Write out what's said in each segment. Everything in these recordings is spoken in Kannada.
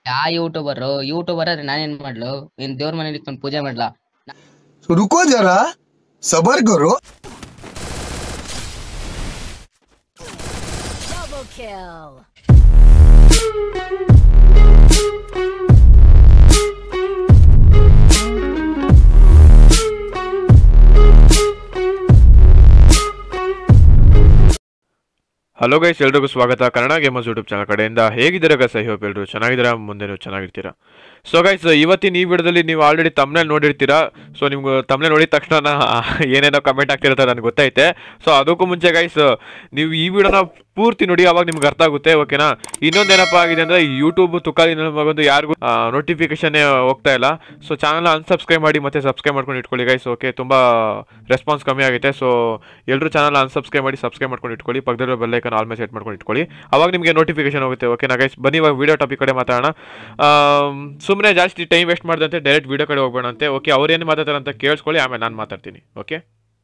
ಯಾ ಯೂಟ್ಯೂಬರ್ ಯೂಟ್ಯೂಬರ್ ಆದ್ರೆ ನಾನೇನ್ ಮಾಡ್ಲು ಏನ್ ದೇವ್ರ ಮನೇಲಿ ಇಟ್ಕೊಂಡು ಪೂಜೆ ಮಾಡ್ಲಾ तो रुको जरा सबर करो Double kill. ಹಲೋ ಗೈಸ್ ಎಲ್ರಿಗೂ ಸ್ವಾಗತ ಕನ್ನಡ ಗೇಮರ್ಸ್ ಯೂಟ್ಯೂಬ್ ಚಾನಲ್ ಕಡೆಯಿಂದ ಹೇಗಿದ್ದೀರಾ ಗೈಸ್ ಐ ಹೋಪ್ ಎಲ್ಲರೂ ಚೆನ್ನಾಗಿದ್ದೀರಾ ಮುಂದೆ ನೀವು ಚೆನ್ನಾಗಿರ್ತೀರಾ ಸೊ ಗೈಸ್ ಇವತ್ತಿನ ಈ ವಿಡಿಯೋದಲ್ಲಿ ನೀವು ಆಲ್ರೆಡಿ ತಮ್ಮನೇ ನೋಡಿರ್ತೀರಾ ಸೊ ನಿಮ್ಗೆ ತಮ್ಮನೇ ನೋಡಿದ ತಕ್ಷಣ ನಾ- ಏನೇನೋ ಕಮೆಂಟ್ ಆಗ್ತಿರುತ್ತೆ ನನಗೆ ಗೊತ್ತೈತೆ ಸೊ ಅದಕ್ಕೂ ಮುಂಚೆ ಗೈಸ್ ನೀವು ಈ ವಿಡಿಯೋನ ಪೂರ್ತಿ ನೋಡಿ ಅವಾಗ ನಿಮ್ಗೆ ಅರ್ಥ ಆಗುತ್ತೆ ಓಕೆನಾ ಇನ್ನೊಂದೇನಪ್ಪ ಆಗಿದೆ ಅಂದರೆ ಯೂಟ್ಯೂಬ್ ತುಕಾಲಿ ಬಂದು ಯಾರಿಗೂ ನೋಟಿಫಿಕೇಶನ್ ಹೋಗ್ತಾ ಇಲ್ಲ ಸೊ ಚಾನಲ್ ಅನ್ಸಬ್ಸ್ಕ್ರೈಬ್ ಮಾಡಿ ಮತ್ತೆ ಸಬ್ಸ್ಕ್ರೈಬ್ ಮಾಡ್ಕೊಂಡು ಇಟ್ಕೊಳ್ಳಿ ಗೈಸ್ ಓಕೆ ತುಂಬ ರೆಸ್ಪಾನ್ಸ್ ಕಮ್ಮಿ ಆಗುತ್ತೆ ಸೊ ಎಲ್ಲರೂ ಚಾನಲ್ ಅನ್ಸಬ್ಸ್ಕ್ರೈಬ್ ಮಾಡಿ ಸಬ್ಸ್ಕ್ರೈಬ್ ಮಾಡ್ಕೊಂಡು ಇಟ್ಕೊಳ್ಳಿ ಪಕ್ಕದಲ್ಲಿರೋ ಬೆಲ್ಲೈಕನ್ ಆಲ್ಮೇಲೆ ಸೆಟ್ ಮಾಡ್ಕೊಂಡು ಇಟ್ಕೊಳ್ಳಿ ಅವಾಗ ನಿಮಗೆ ನೋಟಿಫಿಕೇಶನ್ ಹೋಗುತ್ತೆ ಓಕೆನಾ ಗೈಸ್ ಬನ್ನಿ ಇವಾಗ ವಿಡಿಯೋ ಟಾಪಿಕ್ ಕಡೆ ಮಾತಾಡೋಣ ಸುಮ್ಮನೆ ಜಾಸ್ತಿ ಟೈಮ್ ವೇಸ್ಟ್ ಮಾಡ್ದಂತೆ ಡೈರೆಕ್ಟ್ ವಿಡಿಯೋ ಕಡೆ ಹೋಗ್ಬೇಡ ಅಂತೆ ಓಕೆ ಅವ್ರು ಏನು ಮಾತಾಡ್ತಾರೆ ಅಂತ ಕೇಳಿಸ್ಕೊಳ್ಳಿ ಆಮೇಲೆ ನಾನು ಮಾತಾಡ್ತೀನಿ ಓಕೆ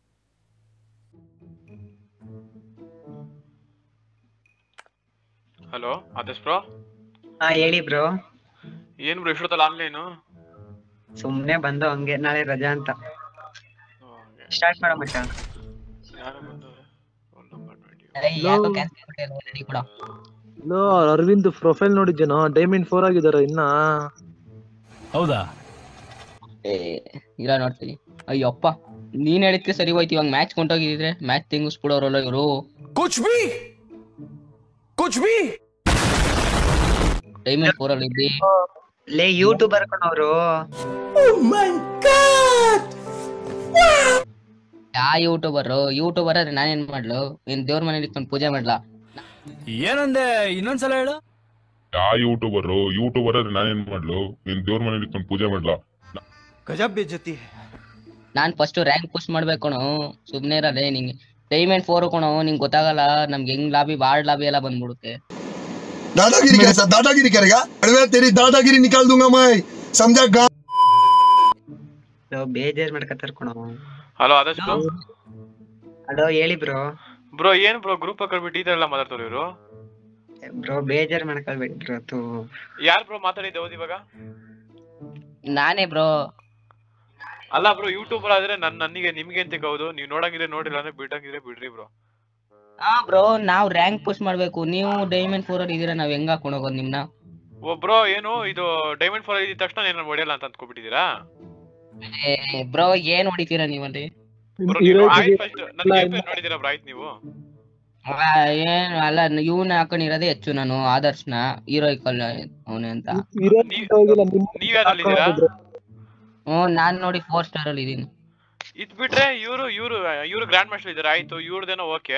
ಹಲೋ ಆದರ್ಶ್ ಬ್ರೋ ಹಾ ಹೇಳಿ ಬ್ರೋ ಏನು ಬ್ರೋ ಇಷ್ಟೊತ್ತಲ್ಲ ಆನ್ಲೈನು ಸುಮ್ನೆ ಬಂದು ಹಂಗೆ ನಾಳೆ ರಜಾ ಅಂತ ಸ್ಟಾರ್ಟ್ ಮಾಡೋ ಮಚ್ಚ ಯಾರು ಬಂದವ್ರೆ ಫೋನ್ ನಂಬರ್ ಟ್ವೆಂಟಿ ಏಯ್, ಯಾಕೋ cancel ಆಗ್ಬಿಟ್ಟಿದೆ, ready ಕೊಡು. ಲೋ ಅರವಿಂದ್ ಪ್ರೊಫೈಲ್ ನೋಡಿದ್ದೇನೋ ಡೈಮಂಡ್ ಫೋರ್ ಆಗಿದಾರ ಇನ್ನ ಹೌದಾ ಏ, ಇಲ್ಲ ನೋಡ್ತೀನಿ ಅಯ್ಯಪ್ಪ ನೀನ್ ಹೇಳಿದ್ಕೆ ಸರಿ ಹೋಯ್ತು ಇವಾಗ ಮ್ಯಾಚ್ ಕೊಂಡೋಗಿದ್ರೆ ಮ್ಯಾಚ್ ತಿಂಗಿಸ್ಬಿಡೋರಲ್ಲ ಇವರು ಕುಚ್ ಬಿ ಕುಚ್ ಬಿ ಡೈಮಂಡ್ ಫೋರ್ ಅಲ್ಲಿ ಇದ್ದಿ ಲೇ ಯೂಟ್ಯೂಬರ್ ಕಣವ್ರು ಯಾ ಯೂಟ್ಯೂಬರ್ ಯೂಟ್ಯೂಬರ್ ಆದ್ರೆ ನಾನೇನ್ ಮಾಡ್ಲು ಏನ್ ದೇವ್ರ ಮನೇಲಿ ಇಟ್ಕೊಂಡು ಪೂಜೆ ಮಾಡ್ಲಾ ಏನಂದೆ ಇನ್ನೊಂದ್ಸಲ ಹೇಳು ಯಾ ಯೂಟ್ಯೂಬರ್ ಯೂಟ್ಯೂಬರ್ ಆದ್ರೆ ನಾನೇನ್ ಮಾಡ್ಲು ನೀನ್ ದೇವ್ರ ಮನೇಲಿ ಇಟ್ಕೊಂಡು ಪೂಜೆ ಮಾಡ್ಲಾ ಗಜಬ್ ಬೇಜತಿ ನಾನ್ ಫಸ್ಟ್ ರ್ಯಾಂಕ್ ಪುಷ್ ಮಾಡ್ಬೇಕು ಕಣೋ ಸುಮ್ನೆ ಇರದೆ ನಿಂಗೆ ಡೈಮಂಡ್ ಫೋರ್ ಕಣೋ ನಿಂಗೆ ಗೊತ್ತಾಗಲ್ಲ ನಮ್ಗೆ ಹೆಂಗ್ ಲಾಬಿ ಬಾಳ್ ಲಾಬಿ ಎಲ್ಲ ಬಂದ್ಬಿಡುತ್ತೆ दादागिरी कैसा दादागिरी करेगा अरे तेरी दादागिरी निकाल दूंगा मैं समझा गा ಲೋ ಬೇಜಾರ್ ಮಾಡ್ಕತ್ತಾರ ಕಣೋ ಹಲೋ ಆದರ್ಶ್ ಬ್ರೋ ಹಲೋ ಹೇಳಿ ಬ್ರೋ ಬ್ರೋ ಏನು ಬ್ರೋ ಗ್ರೂಪ್ ಹಾಕೊಳ್ಬಿಟ್ಟು ಈ ಥರ ಎಲ್ಲ ಮಾತಾಡ್ತಾರೆ ಇವರು ಬ್ರೋ ಬೇಜಾರ್ ಮಾಡ್ಕೊಳ್ಬೇಡಿ ಬ್ರೋ ತು ಯಾರು ಬ್ರೋ ಮಾತಾಡಿದ್ದೆ ಹೌದು ಇವಾಗ ನಾನೇ ಬ್ರೋ ಅಲ್ಲ ಬ್ರೋ ಯೂಟ್ಯೂಬರ್ ಆದ್ರೆ ನನ್ ನನಗೆ ನಿಮ್ಗೆ ಅಂತ ಹೌದು ನೀವು ನೋಡಂಗಿದ್ರೆ ನೋಡಿಲ್ಲ ಅಂದ್ರೆ ಬಿಡಂಗಿದ್ರೆ ಬಿಡ್ರಿ ಬ್ರೋ ಹಾ ಬ್ರೋ ನಾವ್ ರ್ಯಾಂಕ್ ಪುಷ್ ಮಾಡ್ಬೇಕು ನೀವು ಡೈಮಂಡ್ ಫೋರ್ ಅಲ್ಲಿ ಇದೀರಾ ನಾವ್ ಹೆಂಗ್ ಹಾಕೊಂಡ್ ಹೋಗೋದು ನಿಮ್ನ ಓ ಬ್ರೋ ಏನು ಇದು ಡೈಮಂಡ್ ಫಾಲ್ ಇದ್ದ ತಕ್ಷಣ ನಾನು ಹೊಡೆಯಲ್ಲ ಅಂತ ಅಂದ್ಕೊಬಿಟ್ಟಿದ್ದೀರಾ ಬ್ರೋ ಏನ್ ಹೊಡಿತೀರಾ ನೀವಲ್ಲಿ ಬ್ರೋ ನೀವು ಆಯ್ತು ಫಸ್ಟ್ ನನ್ನ ಗೇಮ್ ನೋಡಿದ್ದೀರಾ ಬ್ರೋ ಆಯ್ತು ನೀವು ಆ, ಏನ್ ಅಲ್ಲ ಇವ್ನ ಹಾಕೊಂಡಿರೋದೇ ಹೆಚ್ಚು ನಾನು ಆದರ್ಶನ ಹೀರೋಯಿಕಲ್ ಅವನೇ ಅಂತ ಹೋಗಿಲ್ಲ ನಿಮ್ ನೀವ್ ಯಾವ್ದ್ರಲ್ಲಿದ್ದೀರಾ ಹ್ಮ್ ನಾನ್ ನೋಡಿ ಫೋರ್ ಸ್ಟಾರ್ ಅಲ್ಲಿ ಇದೀನಿ ಇದ್ ಬಿಟ್ರೆ ಇವ್ರು ಇವ್ರು ಇವ್ರು ಗ್ರ್ಯಾಂಡ್ ಮಾಸ್ಟರ್ ಇದಾರೆ ಆಯ್ತು ಇವ್ರದೇನೋ ಓಕೆ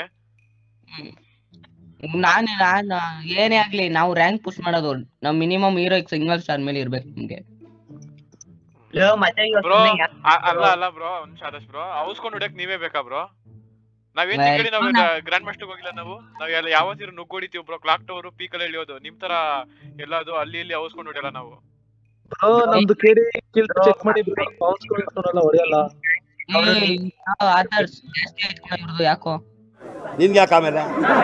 ನಾನು ನಾನು ಏನೇ ಆಗ್ಲಿ ನಾವು ರ್ಯಾಂಕ್ ಪುಷ್ ಮಾಡೋದು ನಮ್ ಮಿನಿಮಮ್ ಹೀರೋಯಿಕ್ ಸಿಂಗಲ್ ಸ್ಟಾರ್ ಮೇಲೆ ಇರ್ಬೇಕು ನಮ್ಗೆ ಲೋ ಮತ್ತೆ ಇವತ್ತು ಬ್ರೋ ಸುಮ್ನೆ ಯಾ- ಅಲ್ಲ ಅಲ್ಲ ಬ್ರೋ ಒಂದ್ ನಿಮಿಷ ಆದಷ್ಟು ಬ್ರೋ ಅವಸ್ಕೊಂಡು ಹೊಡ್ಯಕ್ ನೀವೇ ಬೇಕಾ ಬ್ರೋ ನಾವೇನ್ Well, ತಿಂಗಳಿ ನಾವು ನಾವು- ಗ್ರ್ಯಾಂಡ್ ಮಾಸ್ಟರ್ ಹೋಗಿಲ್ಲ ನಾವು ನಾವ್ ಎಲ್ಲ ಯಾವತ್ತಿರು ನುಗ್ಗೋಡಿತೀವಿ ಬ್ರೋ ಕ್ಲಾಕ್ ಟವರ್ ಪೀಕ್ ಅಲ್ಲಿ ಇಳಿಯೋದು ನಿಮ್ ತರ ಎಲ್ಲದು ಅಲ್ಲಿ ಇಲ್ಲಿ ಅವಸ್ಕೊಂಡು ಹೊಡಿಯಲ್ಲ ನಾವು ಬ್ರೋ ನಮ್ದು ಕೇಳಿ ಕಿಲ್ ಚೆಕ್ ಮಾಡಿ ಬ್ರೋ ಬೌನ್ಸ್ ಹೊಡೆಯಲ್ಲ ಏ, ಯಾವ ಆದರ್ಶ್ ಜಾಸ್ತಿ ಆಯ್ತು ಕಣೋ ಇವ್ರ್ದು ಯಾಕೋ ನಿನ್ಗೆ ಯಾಕೆ ಆಮೇಲೆ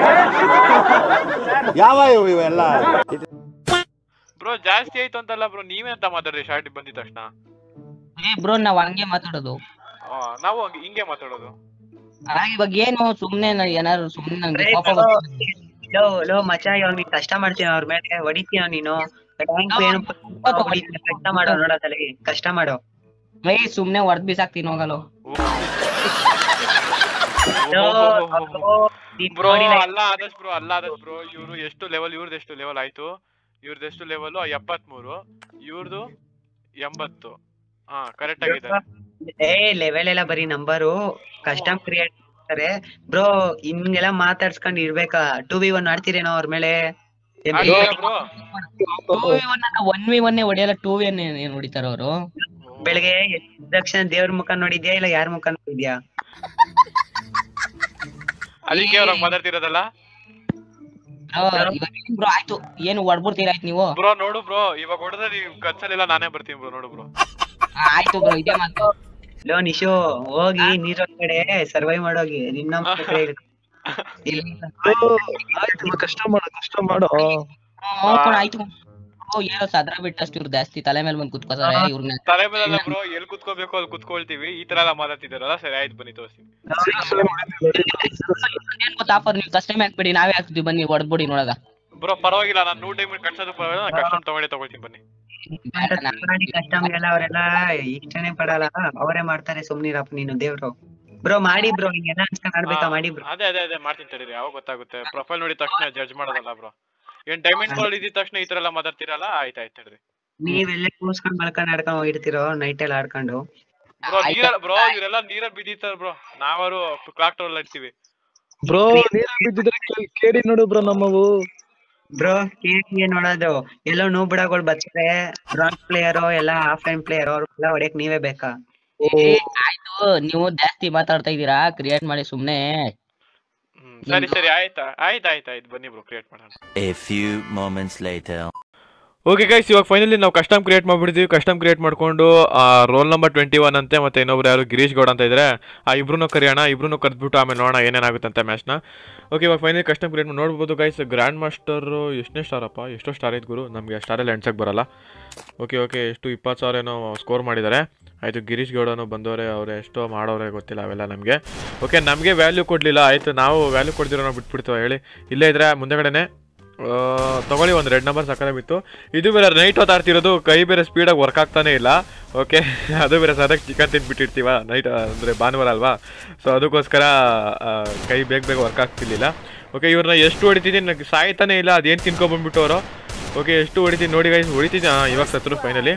ಯಾವ ಇವು ಇವೆಲ್ಲ ಬ್ರೋ ಜಾಸ್ತಿ ಆಯ್ತು ಅಂತಲ್ಲ ಬ್ರೋ ನೀವೇ ಅಂತ ಮಾತಾಡ್ರಿ ಶಾರ್ಟ್ ಬಂದಿದ ತಕ್ಷಣ ಏ ಬ್ರೋ ನಾವ್ ಹಂಗೆ ಮಾತಾಡೋದು ಆ, ನಾವು ಹಂಗೆ- ಹಿಂಗೆ ಮಾತಾಡೋದು ಆ, ಇವಾಗ ಏನು ಸುಮ್ನೆ ನಾ ಏನಾದ್ರು ಸುಮ್ನೆ ನಂಗೆ ಏ, ಕೋಪ ಬ್ರೋ, ಬರ್ತಿದೆ. ಲೋ ಲೋ ಮಚ್ಚ ಇವಾಗ ನೀನ್ ಕಷ್ಟ ಮಾಡ್ತೀಯ ಅವ್ರ ಮೇಲೆ ಹೊಡಿತೀಯ ನೀನು ರ್ಯಾಂಕ್ ಏನು ಹೊಡಿತೀಯ ಕಷ್ಟ ಮಾಡೋ ನೋಡೋದಲ್ಲಿ ಕಷ್ಟ ಮಾಡೋ ಏ ಸುಮ್ನೆ ಹೊಡೆದ್ ಬಿಸಾಕ್ತೀನಿ ಹೋಗಲ್ಲ ಲೋ, ಓ, ಲೋ, ನೀನ್ ಬ್ರೋ ನೋಡಿಲ್ಲ ಅಲ್ಲ ಆದಷ್ಟು ಬ್ರೋ ಅಲ್ಲ ಆದಷ್ಟು ಬ್ರೋ ಇವ್ರು ಎಷ್ಟು ಲೆವೆಲ್ ಇವ್ರದ್ದು ಎಷ್ಟು ಲೆವೆಲ್ ಆಯ್ತು ಇವ್ರದ್ದು ಎಷ್ಟು ಲೆವೆಲ್ ಎಪ್ಪತ್ಮೂರು ಇವ್ರದ್ದು ಎಂಬತ್ತು ಹಾ ಕರೆಕ್ಟ್ ಆಗಿದೆ ಏ ಲೆವೆಲ್ ಎಲ್ಲ ಬರೀ ನಂಬರು ಕಸ್ಟಮ್ ಕ್ರಿಯೇಟ್ ಮಾಡ್ತಾರೆ ಬ್ರೋ ಹಿಂಗೆಲ್ಲ ಮಾತಾಡ್ಸ್ಕೊಂಡ್ ಇರ್ಬೇಕಾ ಟೂ ವಿ ಒನ್ ಆಡ್ತೀರೇನೋ ಅವ್ರ ಮೇಲೆ ಏನ್ bro? Bro two v one one v one ಹೊಡಿಯಲ್ಲ ಟೂ ವಿ ಒನ್ ಏನ್ ಹೊಡಿತಾರ ಅವರು ಬೆಳಗ್ಗೆ ಎದ್ದ ತಕ್ಷಣ ದೇವ್ರ ಮುಖ ನೋಡಿದ್ಯಾ ಇಲ್ಲ ಯಾರ ಮುಖ ನೋಡಿದ್ಯಾ ಅದಕ್ಕೆ ಅವ್ರಾಗ ಮಾತಾಡ್ತಿರೋದಲ್ಲ ಬ್ರೋ ಆಯ್ತು ಏನು ಹೊಡ್ಬಿಡ್ತೀರಾ ಆಯ್ತು ನೀವು ಬ್ರೋ ನೋಡು ಬ್ರೋ ಇವಾಗ ಹೊಡೆದ್ರೆ ನೀವು ಕಚ್ಚಲಿಲ್ಲ ನಾನೇ ಬರ್ತೀನಿ ಬ್ರೋ ನೋಡು ಬ್ರೋ ಆ, ಆಯ್ತು ಬ್ರೋ ಇದೇ ಮಾತು ಲೋ ನಿಶು ಹೋಗಿ ನೀರೊಳಗಡೆ ಸರ್ವೈವ್ ಮಾಡೋಗಿ ನಿನ್ನ ಮುಖ ಕಡೆ ಇರು. ಇಲ್ಲ ಆಯ್ತು ಕಷ್ಟ ಮಾಡೋ ಕಷ್ಟ ಮಾಡೋ ಹ್ಮ್, ಕಣೋ, ಆಯ್ತು ಏನೋ ಸದ್ರ ಬಿಟ್ಟಷ್ಟು ಇವ್ರು ಜಾಸ್ತಿ ತಲೆ ಮೇಲೆ ಬಂದು ಕುತ್ಕೋತಾರೆ ಇವ್ರನ್ನ ತಲೆ ಮೇಲೆ ಬ್ರೋ ಎಲ್ಲಿ ಕುತ್ಕೋಬೇಕು ಅಲ್ಲಿ ಕುತ್ಕೊಳ್ತೀವಿ ಈ ತರ ಎಲ್ಲ ಮಾತಾಡ್ತಿದಾರಲ್ಲ ಸರಿ ಆಯ್ತು ಬನ್ನಿ ತೋರಿಸ್ತೀನಿ ಏನ್ ಗೊತ್ತಾ ಆಫರ್ ನೀವು ಕಸ್ಟಮ್ ಹಾಕ್ಬಿಡಿ ನಾವೇ ಹಾಕ್ತೀವಿ ಬನ್ನಿ ಹೊಡ್ಬಿಡಿ ನೋಡೋದ ಬ್ರೋ ಪರವಾಗಿಲ್ಲ ನಾನು ನೂರು ಟೈಮ್ ಕಟ್ಸೋದು ಪರವಾಗಿಲ್ಲ ನಾನು ಕಸ್ಟಮ್ ತಗೊಂಡೇ ತಗೊಳ್ತೀನಿ ಬನ್ನಿ ಕಸ್ಟಮ್ ಎಲ್ಲ ಅವರೆಲ್ಲ ಇಷ್ಟನೇ ಪಡಲ್ಲ ಅವರೇ ಮಾಡ್ತಾರೆ ಸುಮ್ನಿರಪ್ಪ ನೀನು ದೇವ್ರು ಬ್ರೋ ಮಾಡಿ ಬ್ರೋ ಹಿಂಗೆಲ್ಲ ಅನ್ಸ್ಕೊಂಡ್ ಆಡ್ಬೇಕಾ ಮಾಡಿ ಬ್ರೋ ಅದೇ ಅದೇ ಅದೇ ಮಾಡ್ತೀನಿ ತಡೀರಿ ಯಾವಾಗ ಗೊತ್ತಾಗುತ್ತೆ ಪ್ರೊಫೈಲ್ ನೋಡಿದ ತಕ್ಷಣ ಜಡ್ಜ್ ಮಾಡೋದಲ್ಲ ಬ್ರೋ ಏನ್ ಡೈಮಂಡ್ ಕಾಲ್ ಇದ್ದ ತಕ್ಷಣ ಈ ತರ ಎಲ್ಲ ಮಾತಾಡ್ತಿರಲ್ಲ ಆಯ್ತು ಆಯ್ತು ತಡ್ರಿ ನೀವೆಲ್ಲ ಕೂಸ್ಕೊಂಡ್ ಮಲ್ಕೊಂಡ್ ಆಡ್ಕೊಂಡ್ ಹೋಗಿರ್ತೀರೋ ನೈಟ್ ಎಲ್ಲ ಆಡ್ಕೊಂಡು ಬ್ರೋ ನೀರಲ್ಲ ಬ್ರೋ ಇವರೆಲ್ಲ ನೀರಲ್ಲಿ ಬಿದ್ದಿರ್ತಾರ ಬ್ರೋ ನಾವರು ಕ್ಲಾಕ್ ಟವರ್ ಇರ್ತೀವಿ ಬ್ರೋ ನೀರ್ ಬಿದ್ದಿದ್ರೆ ಕೇ- ಕೇಳಿ ನೋಡು ಬ್ರೋ ನಮ್ಮವು ಬ್ರೋ ಕೇಳಿ ನೋಡೋದು ಎಲ್ಲೋ ನೂ ಬಿಡಗಳು ಬರ್ತಾರೆ ಬ್ರಾಂಚ್ ಪ್ಲೇಯರ್ ಎಲ್ಲ ಆಫ್ಲೈನ್ ಪ್ಲೇಯರ್ ಅವ್ರೆಲ್ಲ ಹೊಡೆಯಕ್ ನೀವೇ ಬೇಕಾ ಏ, ಆಯ್ತು ನೀವು ಜಾಸ್ತಿ ಮಾತಾಡ್ತಾ ಇದೀರಾ ಕ್ರಿಯೇಟ್ ಮಾಡಿ ಸುಮ್ನೆ ಹ್ಮ್ ಸರಿ ಸರಿ ಆಯ್ತಾ ಆಯ್ತು ಆಯ್ತು ಆಯ್ತು ಬನ್ನಿ ಬ್ರೋ ಕ್ರಿಯೇಟ್ ಮಾಡೋಣ A few moments later. Okay guys ಇವಾಗ ಫೈನಲಿ ನಾವು ಕಸ್ಟಮ್ ಕ್ರಿಯೇಟ್ ಮಾಡ್ಬಿಡ್ತೀವಿ ಕಸ್ಟಮ್ ಕ್ರಿಯೇಟ್ ಮಾಡ್ಕೊಂಡು ರೋಲ್ ನಂಬರ್ ಟ್ವೆಂಟಿ ಒನ್ ಅಂತೆ ಮತ್ತೆ ಇನ್ನೊಬ್ರು ಯಾರು ಗಿರೀಶ್ ಗೌಡ ಅಂತ ಇದ್ರೆ ಆ ಇಬ್ರು ಕರಿಯೋಣ ಇಬ್ರು ಕರೆದ್ಬಿಟ್ಟು ಆಮೇಲೆ ನೋಡೋಣ ಏನೇನಾಗುತ್ತೆ ಅಂತ ಮ್ಯಾಚ್ನ ಓಕೆ ಇವಾಗ ಫೈನಲಿ ಕಸ್ಟಮ್ ಕ್ರಿಯೇಟ್ ಮಾಡಿ ನೋಡ್ಬೋದು ಗೈಸ್ ಗ್ರ್ಯಾಂಡ್ ಮಾಸ್ಟರ್ ಎಷ್ಟನೇ ಸ್ಟಾರಪ್ಪ ಎಷ್ಟೋ ಸ್ಟಾರ್ ಐತೆ ಗುರು ನಮಗೆ ಸ್ಟಾರಲ್ಲಿ ಎಣ್ಸಕ್ಕೆ ಬರಲ್ಲ ಓಕೆ ಓಕೆ ಎಷ್ಟು ಇಪ್ಪತ್ತು ಸಾವಿರ ಏನೋ ಸ್ಕೋರ್ ಮಾಡಿದ್ದಾರೆ ಆಯಿತು ಗಿರೀಶ್ ಗೌಡನು ಬಂದವರೆ ಅವ್ರು ಎಷ್ಟೋ ಮಾಡೋರೆ ಗೊತ್ತಿಲ್ಲ ಅವೆಲ್ಲ ನಮಗೆ ಓಕೆ ನಮಗೆ ವ್ಯಾಲ್ಯೂ ಕೊಡಲಿಲ್ಲ ಆಯಿತು ನಾವು ವ್ಯಾಲ್ಯೂ ಕೊಡ್ದಿರೋ ನಾವು ಬಿಟ್ಬಿಡ್ತೀವಿ ಹೇಳಿ ಇಲ್ಲೇ ಇದ್ರೆ ಮುಂದೆಗಡೆನೆ ಆ, ತಗೊಳ್ಳಿ ಒಂದು ರೆಡ್ ನಂಬರ್ ಸಕ್ಕದಾಗಿತ್ತು ಇದು ಬೇರೆ ನೈಟ್ ಹೊತ್ತಾಡ್ತಿರೋದು ಕೈ ಬೇರೆ ಸ್ಪೀಡಾಗಿ ವರ್ಕ್ ಆಗ್ತಾನೆ ಇಲ್ಲ ಓಕೆ ಅದು ಬೇರೆ ಸದಕ್ಕೆ ಚಿಕನ್ ತಿಂದ್ಬಿಟ್ಟಿರ್ತೀವ ನೈಟ್ ಅಂದರೆ ಭಾನುವಾರ ಅಲ್ವಾ ಸೊ ಅದಕ್ಕೋಸ್ಕರ ಆ, ಕೈ ಬೇಗ ಬೇಗ ವರ್ಕ್ ಆಗ್ತಿರ್ಲಿಲ್ಲ ಓಕೆ ಇವ್ರನ್ನ ಎಷ್ಟು ಹೊಡಿತಿದ್ದೀನಿ ನನಗೆ ಸಾಯ್ತಾನೆ ಇಲ್ಲ ಅದೇನು ತಿನ್ಕೊಬಂದ್ಬಿಟ್ಟವರು ಓಕೆ ಎಷ್ಟು ಹೊಡಿತೀನಿ ನೋಡಿ ಗೈಸ್ ಹೊಡಿತೀನಿ ಹಾಂ ಇವಾಗ ಸತ್ರು ಫೈನಲಿ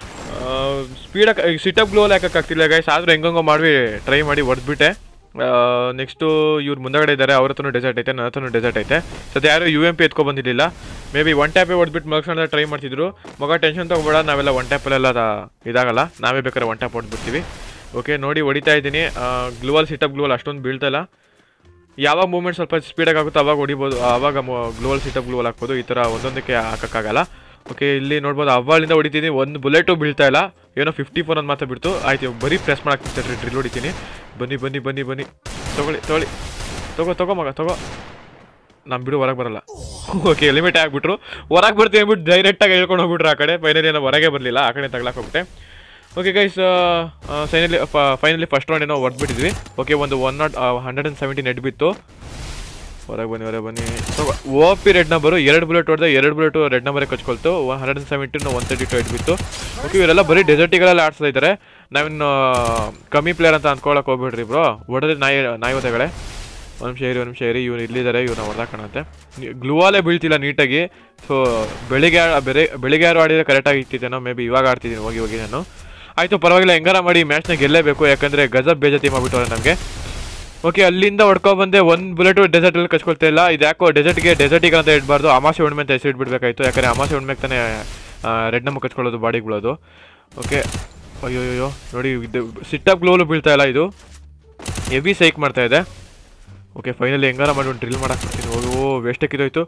ಸ್ಪೀಡಾಗಿ ಸಿಟಪ್ ಗ್ಲೋ ಹಾಕಕ್ಕಾಗ್ತಿಲ್ಲ ಗೈಸ್ ಆದರೂ ಹೆಂಗಂಗೋ ಮಾಡಿ ಟ್ರೈ ಮಾಡಿ ಹೊಡೆದ್ಬಿಟ್ಟೆ ನೆಕ್ಸ್ಟು ಇವ್ರು ಮುಂದಗಡೆ ಇದ್ದಾರೆ ಅವ್ರ ಹತ್ರನೂ ಡೆಸರ್ಟ್ ಐತೆ ನನ್ನ ಹತ್ರನೂ ಡೆಸರ್ಟ್ ಐತೆ ಸದ್ಯ ಯಾರು ಯು ಎಮ್ ಪಿ ಎತ್ಕೊ ಬಂದಿರಲಿಲ್ಲ ಮೇ ಬಿ ಒನ್ ಟ್ಯಾಪೇ ಹೊಡೆದ್ಬಿಟ್ಟು ಮಲ್ಸ್ಕೊಂಡ ಟ್ರೈ ಮಾಡ್ತಿದ್ರು ಮಗ ಟೆನ್ಷನ್ ತೊಗೊಬೇಡ ನಾವೆಲ್ಲ ಒನ್ ಟ್ಯಾಪಲ್ಲೆಲ್ಲ ಇದಾಗಲ್ಲ ನಾವೇ ಬೇಕಾದ್ರೆ ಒನ್ ಟ್ಯಾಪ್ ಹೊಡೆದ್ಬಿಡ್ತೀವಿ ಓಕೆ ನೋಡಿ ಹೊಡಿತಾ ಇದ್ದೀನಿ ಗ್ಲೂವಲ್ ಸಿಟಪ್ ಗ್ಲೂವಲ್ ಅಷ್ಟೊಂದು ಬೀಳ್ತಾ ಇಲ್ಲ ಯಾವಾಗ ಮೂವ್ಮೆಂಟ್ ಸ್ವಲ್ಪ ಸ್ಪೀಡಾಗಿ ಆಗುತ್ತೋ ಅವಾಗ ಹೊಡಿಬೋದು ಆವಾಗ ಗ್ಲೋವಲ್ ಸಿಟಪ್ ಗ್ಲೋವಲ್ ಹಾಕ್ಬೋದು ಈ ಥರ ಒಂದೊಂದಕ್ಕೆ ಹಾಕೋಕ್ಕಾಗಲ್ಲ ಓಕೆ ಇಲ್ಲಿ ನೋಡ್ಬೋದು ಅವ್ವಾಳಿಂದ ಹೊಡಿತೀನಿ ಒಂದು ಬುಲೆಟು ಬೀಳ್ತಾ ಇಲ್ಲ ಏನೋ ಫಿಫ್ಟಿ ಫೋರ್ ಅಂತ ಮಾತ್ರ ಬಿಡ್ತು ಆಯ್ತು ಬರೀ ಪ್ರೆಸ್ ಮಾಡಕ್ಕೆ ಡ್ರಿಲ್ ಹೊಡಿತೀನಿ ಬನ್ನಿ ಬನ್ನಿ ಬನ್ನಿ ಬನ್ನಿ ತೊಗೊಳ್ಳಿ ತೊಗೊಳ್ಳಿ ತಗೋ ತಗೋ ಮಗ ತಗೋ ನಾನು ಬಿಡು ಹೊರಗೆ ಬರಲ್ಲ ಓಕೆ ಲಿಮಿಟ್ ಆಗಿಬಿಟ್ರು ಹೊರಗೆ ಬರ್ತೀನಿ ಅಂದ್ಬಿಟ್ಟು ಡೈರೆಕ್ಟಾಗಿ ಹೇಳ್ಕೊಂಡು ಹೋಗ್ಬಿಟ್ರು ಆ ಕಡೆ ಫೈನಲಿ ಏನೋ ಹೊರಗೆ ಬರಲಿಲ್ಲ ಆ ಕಡೆ ತಗ್ಲಾಕ್ ಹೋಗ್ಬಿಟ್ಟೆ okay guys finally finally first round ಏನೋ ಹೊಡೆದ್ಬಿಟ್ಟಿದ್ವಿ ಓಕೆ ಒಂದು ಒನ್ ನಾಟ್ ಹಂಡ್ರೆಡ್ ಆ್ಯಂಡ್ ಸೆವೆಂಟಿ ನೆಟ್ ಬಿತ್ತು ಹೊರಗೆ ಬನ್ನಿ ಹೊರಗೆ ಬನ್ನಿ ತಗೋ ಓ ಪಿ ರೆಡ್ ನಂಬರು ಎರಡು ಬುಲೆಟ್ ಹೊಡೆದೆ ಎರಡು ಬುಲೆಟ್ ರೆಡ್ ನಂಬರೇ ಕಚ್ಕೊಳ್ತು one hundred and seventeen one thirty two ಎಡ್ ಬಿತ್ತು ಓಕೆ ಇವರೆಲ್ಲ ಬರೀ ಡೆಸರ್ಟಿಗಳೆಲ್ಲ ಆಡ್ಸ್ತಾ ಇದ್ದಾರೆ ನಾವಿನ್ನು ಕಮ್ಮಿ ಪ್ಲೇಯರ್ ಅಂತ ಅಂದ್ಕೊಳಕ್ಕೆ ಹೋಗ್ಬಿಡ್ರಿ ಬ್ರೋ ಹೊಡೆದ್ರೆ ನಾಯಿ ನಾಯಿ ಒತೆಗಳೇ ಒಂದು ನಿಮಿಷ ಇರಿ ಒಂದು ನಿಮಿಷ ಇರಿ ಇವ್ರು ಇಲ್ಲಿದ್ದಾರೆ ಇವ್ರನ್ನ ಹೊಡೆದಾಕಣಂತೆ ಗ್ಲೂವಾಲೇ ಬೀಳ್ತಿಲ್ಲ ನೀಟಾಗಿ ಸೊ ಬೆಳಿಗ್ಗೆ ಆ- ಬೆರೆ ಬೆಳಿಗ್ಗೆ ಯಾರು ಆಡಿದ್ರೆ ಕರೆಕ್ಟಾಗಿ ಇಟ್ಟಿದ್ದೇನೋ ಮೇ ಬಿ ಇವಾಗ ಆಡ್ತಿದ್ದೀನಿ ಹೋಗಿ ಹೋಗಿ ನಾನು ಆಯಿತು ಪರವಾಗಿಲ್ಲ ಹೆಂಗಾರ ಮಾಡಿ ಮ್ಯಾಚ್ನ ಗೆಲ್ಲೇಬೇಕು ಯಾಕಂದರೆ ಗಜಬ್ ಬೇಜತಿ ಮಾಡಿಬಿಟ್ಟವ್ರೆ ನಮಗೆ ಓಕೆ ಅಲ್ಲಿಂದ ಹೊಡ್ಕೊ ಬಂದೆ ಒಂದು ಬುಲೆಟು ಡೆಸರ್ಟಲ್ಲಿ ಕಚ್ಕೊಳ್ತಾ ಇಲ್ಲ ಇದು ಯಾಕೋ ಡೆಸರ್ಟ್ಗೆ ಡೆಸರ್ಟಿಗೆ ಅಂತ ಇಡಬಾರ್ದು ಅಮಾಸೆ ಹುಣ್ಣಿಮೆ ಅಂತ ಹೆಸರು ಇಡಬೇಕಾಯ್ತು ಯಾಕಂದರೆ ಅಮಾಸೆ ಹುಣ್ಣಿಮೆಗೆ ತಾನೇ ರೆಡ್ ನಮ್ಮ ಕಚ್ಕೊಳ್ಳೋದು ಬಾಡಿಗೆ ಬೀಳೋದು ಓಕೆ ಅಯ್ಯೋ ಅಯ್ಯೋ ನೋಡಿ ಇದು ಸಿಟ್ಟಪ್ ಗ್ಲೋಲು ಬೀಳ್ತಾ ಇಲ್ಲ ಇದು ಹೆವಿ ಸೈಕ್ ಮಾಡ್ತಾ ಇದೆ ಓಕೆ ಫೈನಲಿ ಹೆಂಗಾರ ಮಾಡಿ ಒಂದು ಡ್ರಿಲ್ ಮಾಡಕ್ಕೆ ಬರ್ತೀನಿ ಓ ವೇಸ್ಟ್ ಹಾಕಿದೋಯ್ತು